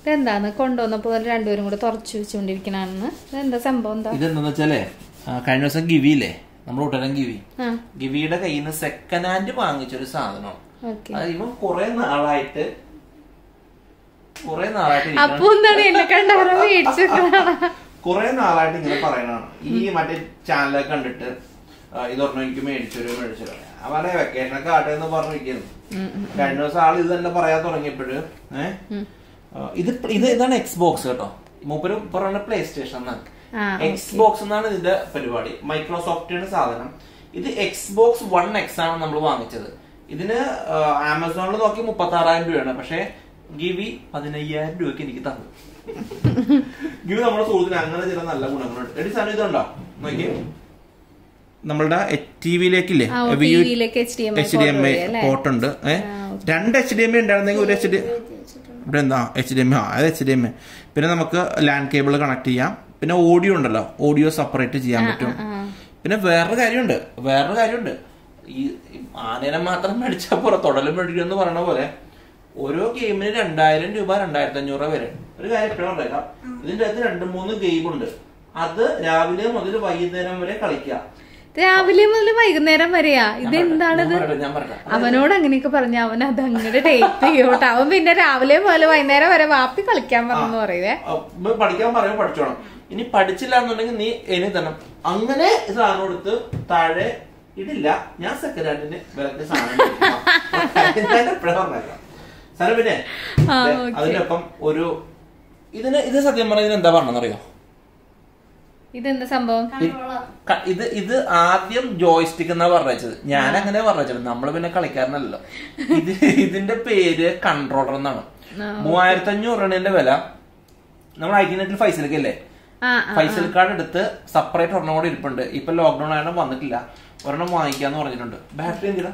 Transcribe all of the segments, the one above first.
ഇതെന്താന്ന് കൊണ്ടുവന്നപ്പോ ഇവര് രണ്ടുപേരും കൂടെ തുറച്ചു വെച്ചുകൊണ്ടിരിക്കണാണെന്ന് ഇതെന്താ സംഭവം എന്താ ഇതെന്താന്ന് വെച്ചാലേ ആ, കഴിഞ്ഞ ദിവസം ഗിവിയില്ലേ നമ്മൾ ഉടനെ ഗിവി ആ ഗിവിയുടെ കയ്യിൽ നിന്ന് സെക്കൻഡ് ഹാൻഡ് വാങ്ങിച്ചൊരു സാധനമാണ് ഓക്കെ അത് ഇവൻ കുറെ നാളായിട്ട് കുറെ നാളായിട്ട് അപ്പൊ എന്താണ് എന്നെ കണ്ടവരെ മേടിച്ചിട്ടാണ് കുറെ നാളായിട്ട് ഇങ്ങനെ പറയണതാണ് ഈ മറ്റേ ചാനലൊക്കെ കണ്ടിട്ട് ആ, ഇതൊരെണ്ണം എനിക്ക് മേടിച്ചൊരു മേടിച്ചൊരു അവരെ വെക്കേഷനൊക്കെ ആട്ടെ എന്ന് പറഞ്ഞിരിക്കുന്നു കഴിഞ്ഞ ദിവസം ആൾ ഇത് തന്നെ പറയാൻ തുടങ്ങിയപ്പോഴ് ഏഹ് ഇത് ഇത് ഇതാണ് എക്സ് ബോക്സ് കേട്ടോ മൂപ്പര് പറയുന്ന പ്ലേ സ്റ്റേഷൻ എന്നാണ് ആ, എക്സ് ബോക്സ് എന്നാണ് ഇതിന്റെ പരിപാടി മൈക്രോസോഫ്റ്റിന്റെ സാധനം ഇത് എക്സ് ബോക്സ് വൺ എക്സ് ആണ് നമ്മൾ വാങ്ങിച്ചത് ഇതിന് ആമസോണിൽ നോക്കി മുപ്പത്തി ആറായിരം രൂപയാണ് പക്ഷെ ഗിവി പതിനയ്യായിരം രൂപയ്ക്ക് എനിക്ക് തന്നു ഗിവി നമ്മുടെ സുഹൃത്തിന് അങ്ങനെ ചില നല്ല ഗുണങ്ങളുണ്ട് എടി സാധനം ഇതുണ്ടോ നോക്കി നമ്മളുടെ ടി വിയിലേക്കില്ലേ ആ, TV യിലേക്ക് HDMI H D M I port അല്ലേ? പോർട്ട് ഉണ്ട് ഏഹ് രണ്ട് എച്ച് ഡി എം ഐ ഉണ്ടായിരുന്നെങ്കിൽ ഒരു എച്ച് ഡി ഇവിടെ എന്താ എച്ച് ഡി എം ഐ ആ അത് എച്ച് ഡി എം ഐ പിന്നെ നമുക്ക് ലാൻഡ് കേബിൾ കണക്ട് ചെയ്യാം പിന്നെ ഓഡിയോ ഉണ്ടല്ലോ ഓഡിയോ സെപ്പറേറ്റ് ചെയ്യാൻ പറ്റും പിന്നെ വേറൊരു കാര്യമുണ്ട് വേറൊരു കാര്യമുണ്ട് ഈ ഈ ആനേനെ മാത്രം മേടിച്ചാൽ പോരാ തൊടലും മേടിക്കും എന്ന് പറയുന്ന പോലെ ഓരോ ഗെയിമിന് രണ്ടായിരം രൂപ രണ്ടായിരത്തി അഞ്ഞൂറ് രൂപ വരെ ഒരു കാര്യം എപ്പോഴും പറയാം ഇതിന്റെ അകത്ത് രണ്ട് മൂന്ന് ഗെയിം ഉണ്ട് അത് രാവിലെ മുതൽ വൈകുന്നേരം വരെ കളിക്കുക രാവിലെ മുതൽ വൈകുന്നേരം വരെയാ ഇതെന്താണിത് ഞാൻ പറയട്ടെ, ഞാൻ പറയട്ടെ. അവനോട് അങ്ങനെയൊക്കെ പറഞ്ഞ അവൻ അത് അങ്ങനെ ടേപ്പ് ചെയ്യോട്ടെ അവൻ പിന്നെ രാവിലെ മുതൽ വൈകുന്നേരം വരെ വാപ്പി കളിക്കാൻ പറഞ്ഞു പറയുവേ ആ, ഇപ്പൊ പഠിക്കാൻ പറയുമ്പോൾ പഠിച്ചോണം ഇനി പഠിച്ചില്ല എന്നുണ്ടെങ്കിൽ നീ എനി തന്നെ അങ്ങനെ സാധനം കൊടുത്ത് താഴെ ഇടില്ല ഞാൻ സെക്കൻഡ് ഹാൻഡിന് വിലക്ക് സാധനം മേടിക്കും. ഞാൻ എപ്പോഴാ പറഞ്ഞേക്കാം. സാധനം പിന്നെ ആ, ദേ, ഓക്കേ. അതിനൊപ്പം ഒരു ഇതിന് ഇത് സത്യം പറഞ്ഞാൽ ഇതിന് എന്താ പറഞ്ഞറിയോ ഇതെന്താ സംഭവം ഇത് ഇത് ആദ്യം ജോയ്സ്റ്റിക് എന്നാ പറഞ്ഞത് ഞാൻ അങ്ങനെ പറഞ്ഞത് നമ്മള് പിന്നെ കളിക്കാരനല്ലോ ഇത് ഇതിന്റെ പേര് കൺട്രോളർ എന്നാണ് മൂവായിരത്തി അഞ്ഞൂറ് രൂപയുടെ വില നമ്മൾ ഐ ടി നെറ്റിൽ ഫൈസലൊക്കെ അല്ലേ ആ ഫൈസൽ കാർഡ് എടുത്ത് സെപ്പറേറ്റ് ഒരെണ്ണം കൂടെ ഇരിപ്പുണ്ട് ഇപ്പൊ ലോക്ക്ഡൌൺ ആയതുകൊണ്ട് വന്നിട്ടില്ല ഒരെണ്ണം വാങ്ങിക്കാന്ന് പറഞ്ഞിട്ടുണ്ട് ബാറ്ററി എന്തിനാ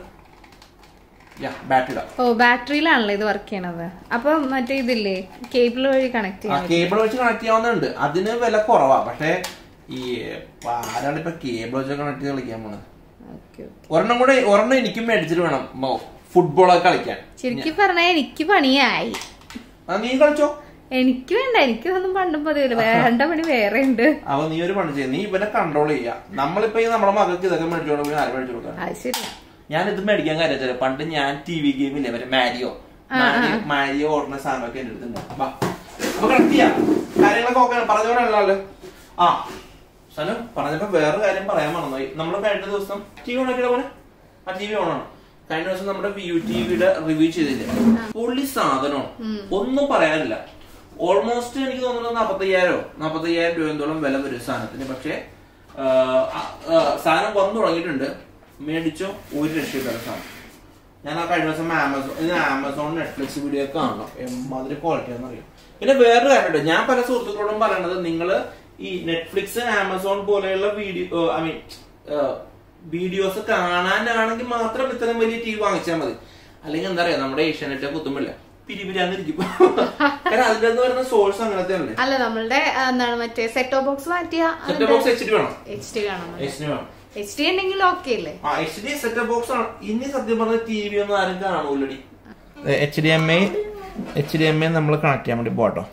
യാ ബാറ്ററി ഇടാം ഓ ബാറ്ററിയിലാണല്ലോ ഇത് വർക്ക് ചെയ്യണത് അപ്പൊ മറ്റേ ഇതില്ലേ കേബിൾ വഴി കണക്ട് ആ ചെയ്യാൻ കേബിൾ വെച്ച് കണക്ട് ചെയ്യാവുന്നുണ്ട് അതിന് വില കുറവാ പക്ഷെ ഈ ആരാണ് ഇപ്പൊ കേബിൾ വെച്ച് കണക്ട് ചെയ്ത് കളിക്കാൻ പോണത് ഓക്കെ ഒരെണ്ണം കൂടെ ഒരെണ്ണം എനിക്കും മേടിച്ചിട്ട് വേണം ഫുട്ബോളൊക്കെ കളിക്കാൻ ശരിക്കും പറഞ്ഞാൽ എനിക്ക് പണിയായി ആ, നീ കളിച്ചോ എനിക്ക് വേണ്ട എനിക്കൊന്നും പണ്ടും പതിവില്ല വേണ്ട പണി വേറെ ഉണ്ട് അവ നീ ഒരു പണി ചെയ്യ നീ ഇവനെ കൺട്രോൾ ചെയ്യാ നമ്മളിപ്പോ ഈ നമ്മുടെ മകൾക്ക് ഇതൊക്കെ മേടിച്ചോണ്ട് പോയി ആരും മേടിച്ചു കൊടുക്കാം അത് ശരിയാ ഞാൻ ഇത് മേടിക്കാൻ കാര്യത്തില്ല പണ്ട് ഞാൻ ടി വി ഗെയിമില്ലേ മറ്റേ മാരിയോ മാരിയോ മാരിയോ ഓടുന്ന സാധനമൊക്കെ എന്റെ അടുത്തുണ്ട് വാ അപ്പൊ കണക്ട് ചെയ്യാം കാര്യങ്ങളൊക്കെ ഓക്കെ പറഞ്ഞോളല്ലോ ആ സനു പറഞ്ഞപ്പോ വേറെ കാര്യം പറയാൻ മറന്നുപോയി നമ്മൾ കഴിഞ്ഞ ദിവസം ടി വി ഓണാക്കിയ പോലെ ആ ടി വി ഓണാണ് കഴിഞ്ഞ ദിവസം നമ്മുടെ വ്യൂ ടി വിയുടെ റിവ്യൂ ചെയ്തില്ലേ പൊള്ളി സാധനമാണ് ഒന്നും പറയാനില്ല ഓൾമോസ്റ്റ് എനിക്ക് തോന്നുന്നത് നാപ്പത്തയ്യായിരോ നാപ്പത്തയ്യായിരം രൂപ എന്തോളം വില വരും സാധനത്തിന് പക്ഷേ ആ, ആ, ആ, സാധനം വന്നു തുടങ്ങിയിട്ടുണ്ട് മേടിച്ചോ ഒരു രക്ഷയില്ലാത്ത സാധനം ഞാൻ ആ കഴിഞ്ഞ ദിവസം ആമസോൺ ഇത് ആമസോൺ നെറ്റ്ഫ്ലിക്സ് വീഡിയോ ഒക്കെ കാണണം എമ്മാതിരി ക്വാളിറ്റി ആണെന്നറിയാം പിന്നെ വേറൊരു കാര്യമുണ്ട് ഞാൻ പല സുഹൃത്തുക്കളോടും പറയണത് നിങ്ങൾ ഈ നെറ്റ്ഫ്ലിക്സ് ആമസോൺ പോലെയുള്ള വീഡിയോ ഐ മീൻ വീഡിയോസ് കാണാനാണെങ്കിൽ മാത്രം ഇത്രയും വലിയ ടി വി വാങ്ങിച്ചാൽ മതി അല്ലെങ്കിൽ എന്താ പറയാ നമ്മുടെ ഏഷ്യാനെറ്റ് കുത്തുമില്ല പിരിപിരിയാന്നിരിക്കും കാരണം അതിന്റെ അകത്ത് വരുന്ന സോഴ്സ് അങ്ങനത്തെ അല്ലേ അല്ല നമ്മളുടെ ആ, എന്താണ് മറ്റേ സെറ്റ് ബോക്സ് മാറ്റിയ സെറ്റ് ബോക്സ് എച്ച് ഡി വേണം എച്ച് ഡി കാണാൻ എച്ച് ഡി വേണം എച്ച് ഡി ഉണ്ടെങ്കിൽ ഓക്കെ അല്ലേ ആ എച്ച് ഡി സെറ്റ് ബോക്സ് ആണ് ഇനി സത്യം പറഞ്ഞ ടി വി ഒന്നും ആരും കാണൂലടി H D M I H D M I നമ്മൾ കണക്ട് ചെയ്യാൻ വേണ്ടി പോട്ടോ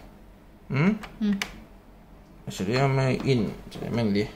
H D M I in H D M I ഇല്ലേ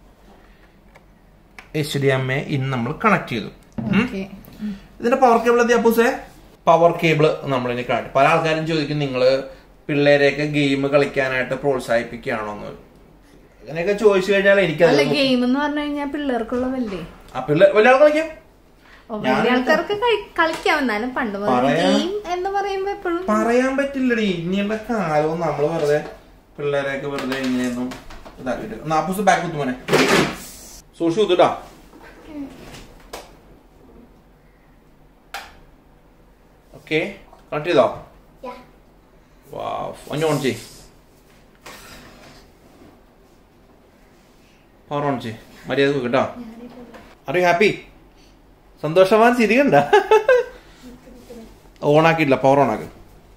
H D M I in നമ്മൾ കണക്ട് ചെയ്തു ഉം. ഓക്കെ ഇതിന്റെ പവർ കേബിൾ എത്തിയ അപ്പൂസേ പവർ കേബിൾ നമ്മളിനി കാട്ടി പല ആൾക്കാരും ചോദിക്കും നിങ്ങള് പിള്ളേരെയൊക്കെ ഗെയിം കളിക്കാനായിട്ട് പ്രോത്സാഹിപ്പിക്കുകയാണോ എന്ന് അങ്ങനെയൊക്കെ ചോദിച്ചു കഴിഞ്ഞാൽ അല്ല എനിക്കത് ഗെയിം എന്ന് പറഞ്ഞു കഴിഞ്ഞാൽ പിള്ളേർക്കുള്ളതല്ലേ ആ പിള്ളേർ വലിയ ആൾ കളിക്കാം ഓ, വലിയ ആൾക്കാർക്ക് കളി- കളിക്കാം എന്നാലും പണ്ട് മുതൽ പറയാ- ഗെയിം എന്ന് പറയുമ്പോ എപ്പോഴും പറയാൻ പറ്റില്ലടി ഇനിയുള്ള കാലവും നമ്മള് വെറുതെ പിള്ളേരെയൊക്കെ വെറുതെ ഇങ്ങനെയൊന്നും ഇതാക്കിട്ട് നാപ്പൂസ് ബാക്ക് കുത്തുമോനെ സൂക്ഷിച്ചു കുത്തുട്ടാ ഓക്കെ കണക്ട് ചെയ്തോ വാവ് ഓൺ ചെയ് പവർ ഓൺ ചെയ് മര്യാദ കേട്ടോ ആർ യു ഹാപ്പി സന്തോഷവാൻ ചിരികണ്ട ഓണാക്കിയില്ല പവർ ഓൺ ആക്ക്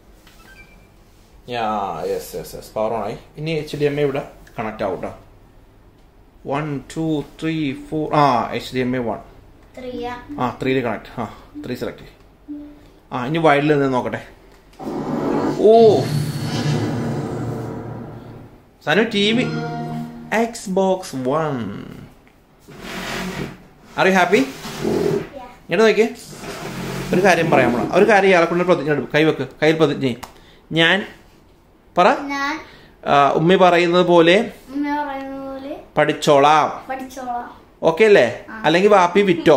yeah yes yes yes power on ആയി ഇനി എച്ച് ഡി എം ഐ ഇവിടെ കണക്ട് ആവും കേട്ടോ വൺ ടു ത്രീ ഫോർ ആ H D M I one ആ ത്രീയിൽ കണക്ട് ആ ത്രീ സെലക്ട് ആ ഇനി വൈഡിൽ നിന്ന് നോക്കട്ടെ ഓ Sanu T V Xbox one are you happy ഇങ്ങോട്ട് നോക്കിയേ ഒരു കാര്യം പറയാൻ പോണം ഒരു കാര്യം ഇയാളെ കൊണ്ട് പ്രതിജ്ഞ എടുക്കും കൈവെക്ക് കയ്യിൽ പ്രതിജ്ഞ ചെയ്യ്. ഞാൻ പറ ഞാൻ ആ, ഉമ്മി പറയുന്നത് പോലെ ഉമ്മ പറയുന്ന പോലെ പഠിച്ചോളാം പഠിച്ചോളാം ഓക്കെ അല്ലേ അല്ലെങ്കിൽ വാപ്പി വിറ്റോ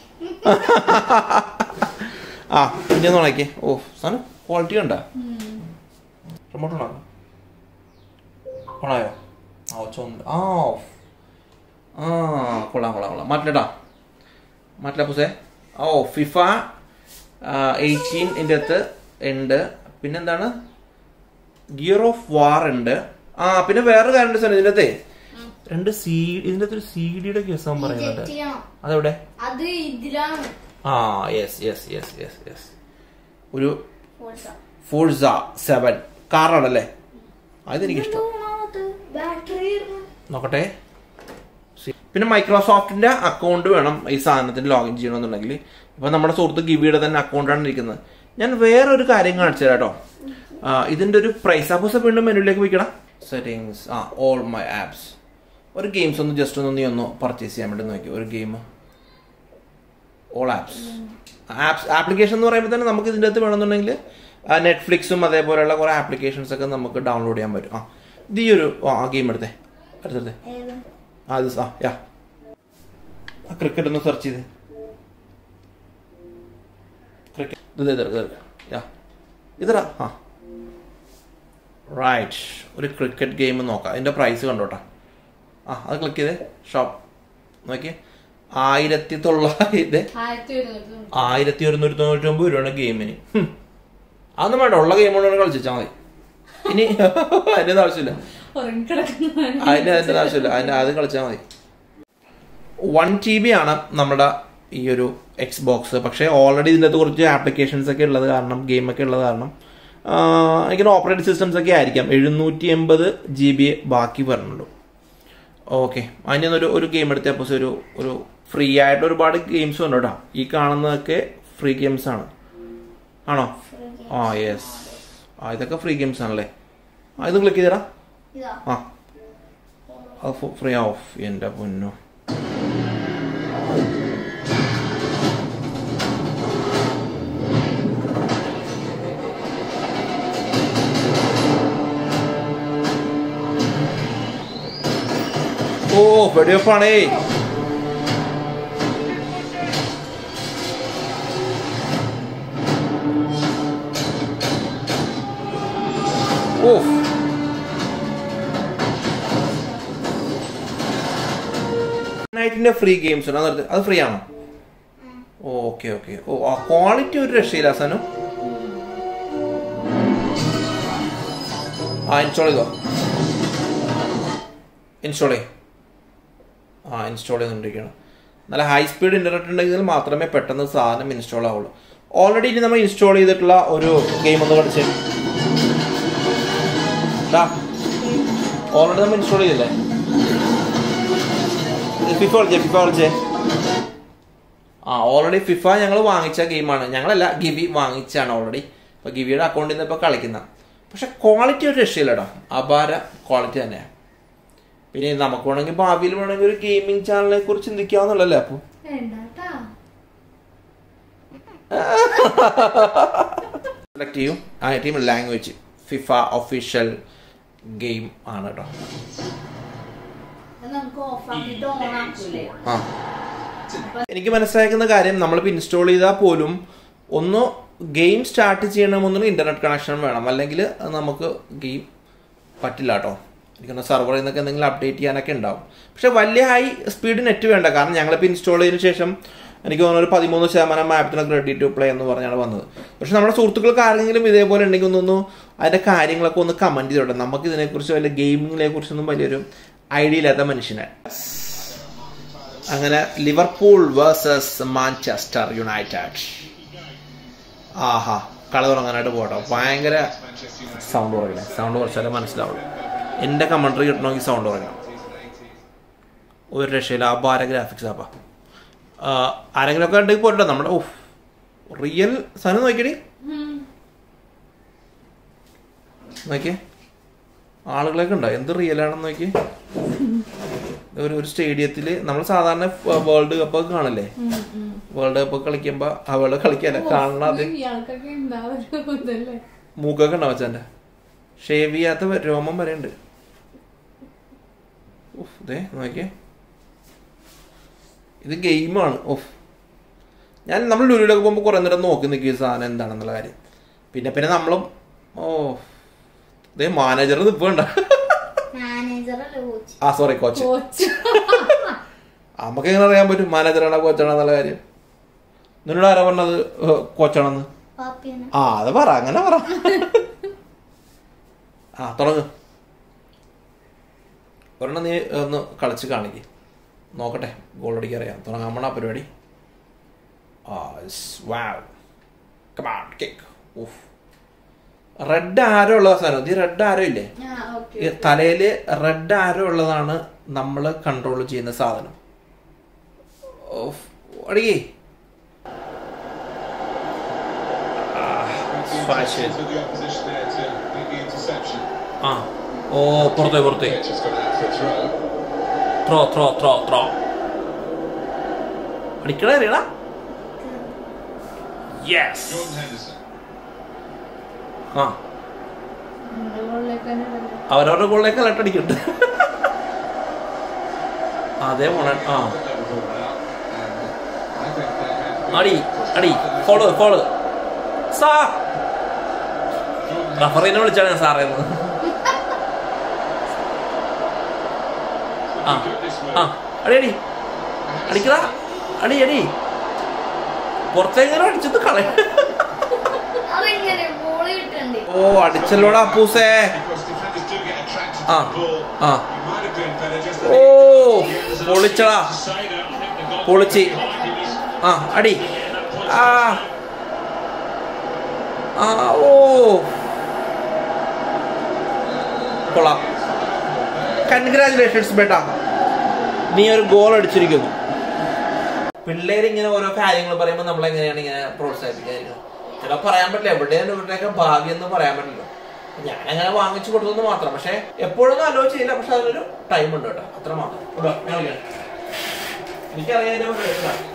ആ പിന്നെ ഒന്ന് ഉണക്കിയേ ഓ സാധനം ക്വാളിറ്റി ഉണ്ടോ റിമോട്ട് ഉണ്ടോ ഓണായോ ആ ഒച്ചുണ്ട് ആ ഓഫ് ആ കൊള്ളാം കൊള്ളാം കൊള്ളാം മാറ്റില്ലട്ടാ മാറ്റില്ല പുസേ ഓ ഫിഫ എയ്റ്റീൻ ഇതിൻ്റെ അകത്ത് ഉണ്ട് പിന്നെന്താണ് ഗിയർ ഓഫ് വാർ ഉണ്ട് ആ പിന്നെ വേറൊരു കാര്യം ഉണ്ട് സാർ ഇതിൻ്റെ അകത്തെ രണ്ട് സി ഇതിൻ്റെ അകത്ത് ഒരു സി ഡിയുടെ കേസ് പറയുന്നുണ്ട് തെറ്റ് ചെയ്യണം അതെവിടെ അത് ഇതിലാണ് ആ yes yes yes yes yes ഒരു ഫോഴ്സ ഫോഴ്സ സെവൻ കാറാണല്ലേ അതെനിക്ക് ഇഷ്ടം ബാറ്ററി നോക്കട്ടെ സി- പിന്നെ മൈക്രോസോഫ്റ്റിന്റെ അക്കൗണ്ട് വേണം ഈ സാധനത്തിന് ലോഗിൻ ചെയ്യണമെന്നുണ്ടെങ്കിൽ ഇപ്പൊ നമ്മുടെ സുഹൃത്ത് ഗിവിയുടെ തന്നെ അക്കൗണ്ടാണ് ഇരിക്കുന്നത് ഞാൻ വേറൊരു കാര്യം കാണിച്ചു തരാം കേട്ടോ ആ, ഇതിന്റെ ഒരു പ്രൈസ് അപ്പോസ് വീണ്ടും മെനുവിലേക്ക് പോയിക്കണം സെറ്റിങ്സ് ആ ഓൾ മൈ ആപ്സ് ഒരു ഗെയിംസ് ഒന്ന് ജസ്റ്റ് ഒന്ന് നീ ഒന്ന് പർച്ചേസ് ചെയ്യാൻ വേണ്ടി നോക്കി ഒരു game all apps apps application എന്ന് പറയുമ്പോൾ തന്നെ നമുക്ക് ഇതിൻ്റെ അകത്ത് വേണമെന്നുണ്ടെങ്കിൽ നെറ്റ്ഫ്ലിക്സും അതേപോലെയുള്ള കുറേ ആപ്ലിക്കേഷൻസ് ഒക്കെ നമുക്ക് ഡൗൺലോഡ് ചെയ്യാൻ പറ്റും ആ ഇത് ഈ ഒരു ആ ഗെയിം എടുത്തേ എടുത്തേ ഏത് ആ ഇത് ആ യാ ആ ക്രിക്കറ്റ് ഒന്ന് സെർച്ച് ചെയ്ത് ക്രിക്കറ്റ് ഇത് ഇതര ഇതര യാ ഇതര ആ റൈറ്റ് ഒരു ക്രിക്കറ്റ് ഗെയിം നോക്കാം അതിന്റെ പ്രൈസ് കണ്ടോട്ടാ ആ അത് ക്ലിക്ക് ചെയ്തേ ഷോപ്പ് നോക്കിയേ ആയിരത്തി തൊള്ളായിരത്തി ആയിരത്തി ഒരുന്നൂറ്റി ആയിരത്തി ഒരുന്നൂറ്റി തൊണ്ണൂറ്റി ഒമ്പത് രൂപയാണ് ഗെയിമിന് ഹും. അതൊന്നും വേണ്ട ഉള്ള ഗെയിം കൊണ്ട് കളിച്ചാൽ മതി ഇനി അതിന്റെ ഒന്നും ആവശ്യമില്ല ഉറങ്ങിക്കിടക്കുന്ന അതിന്റെ അതിന്റെ ആവശ്യമില്ല അതിന്റെ ആദ്യം കളിച്ചാൽ മതി വൺ ജി ബി ആണ് നമ്മുടെ ഈ ഒരു എക്സ് ബോക്സ് പക്ഷേ ഓൾറെഡി ഇതിൻ്റെ അകത്ത് കുറച്ച് ആപ്ലിക്കേഷൻസ് ഒക്കെ ഉള്ളത് കാരണം ഗെയിം ഒക്കെ ഉള്ളത് കാരണം എനിക്ക് ഓപ്പറേറ്റിംഗ് സിസ്റ്റംസ് ഒക്കെ ആയിരിക്കാം എഴുന്നൂറ്റി എൺപത് ജി ബി ബാക്കി പറഞ്ഞുള്ളൂ ഓക്കെ അതിന് ഒരു ഒരു ഗെയിം എടുത്തപ്പോൾ ഒരു ഒരു ഫ്രീ ആയിട്ട് ഒരുപാട് ഗെയിംസ് ഉണ്ട് കേട്ടോ ഈ കാണുന്നതൊക്കെ ഫ്രീ ഗെയിംസ് ആണ് ആണോ ആ യെസ് ആ ഇതൊക്കെ ഫ്രീ ഗെയിംസ് ആണല്ലേ ആ ഇത് ക്ലിക്ക് ചെയ്തടാ ഇതാ ആ അത് ഫ്രീ ഓഫ് എൻ്റെ പൊന്നു ഓ വെടിവെപ്പാണേ ഓഫ് നൈറ്റിന്റെ ഫ്രീ ഗെയിംസ് ഉണ്ട് അത് അത് ഫ്രീ ആണോ ഓക്കെ ഓക്കെ ഓ ആ ക്വാളിറ്റി ഒരു രക്ഷയില്ല സനു ആ ഇൻസ്റ്റാൾ ചെയ്തോ ഇൻസ്റ്റാൾ ചെയ്യും ആ ഇൻസ്റ്റാൾ ചെയ്തുകൊണ്ടിരിക്കുകയാണ് നല്ല ഹൈ സ്പീഡ് ഇന്റർനെറ്റ് ഉണ്ടെങ്കിൽ മാത്രമേ പെട്ടെന്ന് സാധനം ഇൻസ്റ്റാൾ ആവുള്ളൂ ഓൾറെഡി ഇനി നമ്മൾ ഇൻസ്റ്റാൾ ചെയ്തിട്ടുള്ള ഒരു ഗെയിം ഒന്ന് കളിച്ചേ ഓൾറെഡി നമ്മൾ ഇൻസ്റ്റാൾ ചെയ്തില്ലേ ഫിഫ കളിച്ചേ ഫിഫ കളിച്ചേ ആ ഓൾറെഡി ഫിഫ ഞങ്ങൾ വാങ്ങിച്ച ഗെയിമാണ് ഞങ്ങളല്ല ഗിവി വാങ്ങിച്ചാണ് ഓൾറെഡി അപ്പൊ ഗിവിയുടെ അക്കൗണ്ടിൽ നിന്ന് ഇപ്പൊ കളിക്കുന്ന പക്ഷെ ക്വാളിറ്റി ഒരു രക്ഷയില്ല കേട്ടോ അപാര ക്വാളിറ്റി തന്നെയാണ് പിന്നെ നമുക്ക് വേണമെങ്കിൽ ഭാവിയിൽ വേണമെങ്കിൽ ഒരു ഗെയിമിംഗ് ചാനലിനെ കുറിച്ച് ചിന്തിക്കാവുന്നുള്ളല്ലേ അപ്പൊ വേണ്ടാട്ടാ സെലക്ട് ചെയ്യും ആ team language FIFA official game ആണ് കേട്ടോ അത് നമുക്ക് ഓഫ് ആക്കിയിട്ട് ഓൺ ആക്കൂലേ ആ എനിക്ക് മനസ്സിലാക്കുന്ന കാര്യം നമ്മളിപ്പോൾ ഇൻസ്റ്റാൾ ചെയ്താൽ പോലും ഒന്ന് ഗെയിം സ്റ്റാർട്ട് ചെയ്യണമെന്നൊരു ഇന്റർനെറ്റ് കണക്ഷൻ വേണം അല്ലെങ്കിൽ അത് നമുക്ക് ഗെയിം പറ്റില്ല കേട്ടോ എനിക്കൊന്ന് സെർവറിൽ നിന്നൊക്കെ എന്തെങ്കിലും അപ്ഡേറ്റ് ചെയ്യാനൊക്കെ ഉണ്ടാവും പക്ഷെ വലിയ ഹൈ സ്പീഡ് നെറ്റ് വേണ്ട കാരണം ഞങ്ങളിപ്പോൾ ഇൻസ്റ്റാൾ ചെയ്തതിനു ശേഷം എനിക്ക് തോന്നുന്നു ഒരു പതിമൂന്ന് ശതമാനം മാപ്പത്തിനൊക്കെ റെഡി ടു പ്ലേ എന്ന് പറഞ്ഞാണ് വന്നത് പക്ഷെ നമ്മുടെ സുഹൃത്തുക്കൾക്ക് ആരെങ്കിലും ഇതേപോലെ ഉണ്ടെങ്കിൽ ഒന്നൊന്ന് അതിന്റെ കാര്യങ്ങളൊക്കെ ഒന്ന് കമന്റ് ചെയ്തോട്ടെ നമുക്ക് ഇതിനെക്കുറിച്ച് വലിയ ഗെയിമിങ്ങിനെ കുറിച്ചൊന്നും വലിയൊരു ഐഡിയ ഇല്ലാത്ത മനുഷ്യനാണ് അങ്ങനെ ലിവർപൂൾ വേഴ്സസ് മാഞ്ചസ്റ്റർ യുണൈറ്റഡ് ആഹാ കളി തുടങ്ങാനായിട്ട് പോട്ടോ ഭയങ്കര സൗണ്ട് കുറയ്ക്കണേ സൗണ്ട് കുറച്ചാലേ മനസ്സിലാവുള്ളൂ എൻ്റെ കമൻട്രി കിട്ടണമെങ്കിൽ സൗണ്ട് കുറയ്ക്കണം ഒരു രക്ഷയില്ല ആ ഭാര ഗ്രാഫിക്സ് ആപ്പാ ആരെങ്കിലും ഒക്കെ ഉണ്ടെങ്കിൽ പോരട്ടെ നമ്മുടെ ഓഫ് റിയൽ സാധനം നോക്കിയടി നോക്കിയേ ആളുകളൊക്കെ ഉണ്ടോ എന്ത് റിയൽ ആണെന്ന് നോക്കി ഒരു ഒരു സ്റ്റേഡിയത്തിൽ നമ്മൾ സാധാരണ വേൾഡ് കപ്പ് ഒക്കെ കാണില്ലേ വേൾഡ് കപ്പ് കളിക്കുമ്പോ അവള് കളിക്കല്ല കാണണ അത് ഇയാൾക്കൊക്കെ ഉണ്ടാവും ഇതല്ലേ മൂക്കൊക്കെ ഉണ്ടാവും അച്ഛൻ്റെ ഷേവ് ചെയ്യാത്ത വ- രോമം വരെ ഉണ്ട് ഉഫ്, ദേ നോക്കിയേ ഇത് ഗെയിമാണ് ഓഫ് ഞാൻ നമ്മൾ ലുലുവിലൊക്കെ പോകുമ്പോൾ കുറേ നേരം നോക്കി നിൽക്കും ഈ സാധനം എന്താണെന്നുള്ള കാര്യം പിന്നെ പിന്നെ നമ്മളും ഓ ഇതേ മാനേജർ നിൽപ്പുണ്ട മാനേജറല്ലേ കോച്ച് ആ സോറി കോച്ച് കോച്ച് നമുക്ക് എങ്ങനെ അറിയാൻ പറ്റും മാനേജറാണോ കോച്ചാണോ എന്നുള്ള കാര്യം നിന്നോട് ആരാ പറഞ്ഞത് ഏ, കോച്ചാണെന്ന് പാപ്പിയാണ് ആ അത് പറ അങ്ങനെ പറ ആ തുടങ്ങ് ഒരെണ്ണം നീ ഒന്ന് കളിച്ച് കാണിക്ക് നോക്കട്ടെ ഗോൾ അടിക്കാൻ അറിയാം തുടങ്ങാൻ പോണ പരിപാടി ആ വാവ് കമാൺ കേക്ക് ഊഫ് റെഡ് ആരോ ഉള്ള സാധനം ഈ റെഡ് ആരോ ഇല്ലേ ആ ഓക്കെ ഈ തലയില് റെഡ് ആരോ ഉള്ളതാണ് നമ്മൾ കൺട്രോൾ ചെയ്യുന്ന സാധനം ഓഫ്, അടിക്കേ Fashion. To the opposition there to make the interception. ആ ഓ പുറത്തേ പുറത്തേ Pitch has gone out for a throw. Throw throw throw throw അടിക്കണ അറിയടാ യെസ് Jordan Henderson. ആ അവരവരുടെ ഗോളിലേക്ക് അലട്ട് അടിക്കുന്നുണ്ട് അതേ പോണ ആ Level ball out. And I think they had അടി അടി ഫോളോ ഫോളോ സാ റഫറീനെ വിളിച്ചാണ് ഞാൻ സാറേ എന്ന്. ആ good this way. ആ അടി അടി അടിക്കടാ അടി അടി പുറത്തേങ്ങനെ അടിച്ചത് കളയ അതെങ്ങനെ ബോള് കിട്ടണ്ടേ ഓ അടിച്ചല്ലോടാ അപ്പൂസേ Because defenders do get attracted Ah. to the ball. Ah. He might have been better just ഓ പൊളിച്ചടാ പൊളിച്ച് ആ അടി ആ ആ ഓ കൊള്ളാം കൺഗ്രാചുലേഷൻസ് ബേട്ടാ നീ ഒരു ഗോൾ അടിച്ചിരിക്കുന്നു പിള്ളേർ ഇങ്ങനെ ഓരോ കാര്യങ്ങൾ പറയുമ്പോൾ നമ്മൾ എങ്ങനെയാണ് ഇങ്ങനെ പ്രോത്സാഹിപ്പിക്കാതിരിക്കുന്നത് ചില പറയാൻ പറ്റില്ല എവിടെയാണ് ഇവരുടെയൊക്കെ ഭാഗ്യം എന്ന് പറയാൻ പറ്റില്ല ഞാൻ അങ്ങനെ വാങ്ങിച്ചു കൊടുത്തെന്ന് മാത്രം പക്ഷെ എപ്പോഴൊന്നും ആലോചിച്ചില്ല പക്ഷെ അതിനൊരു ടൈം ഉണ്ട് കേട്ടോ അത്ര മാത്രം ഇതാ, ഞാൻ കളിക്കാം. എനിക്കറിയാം ഇതിന്റെ പരിപാടി.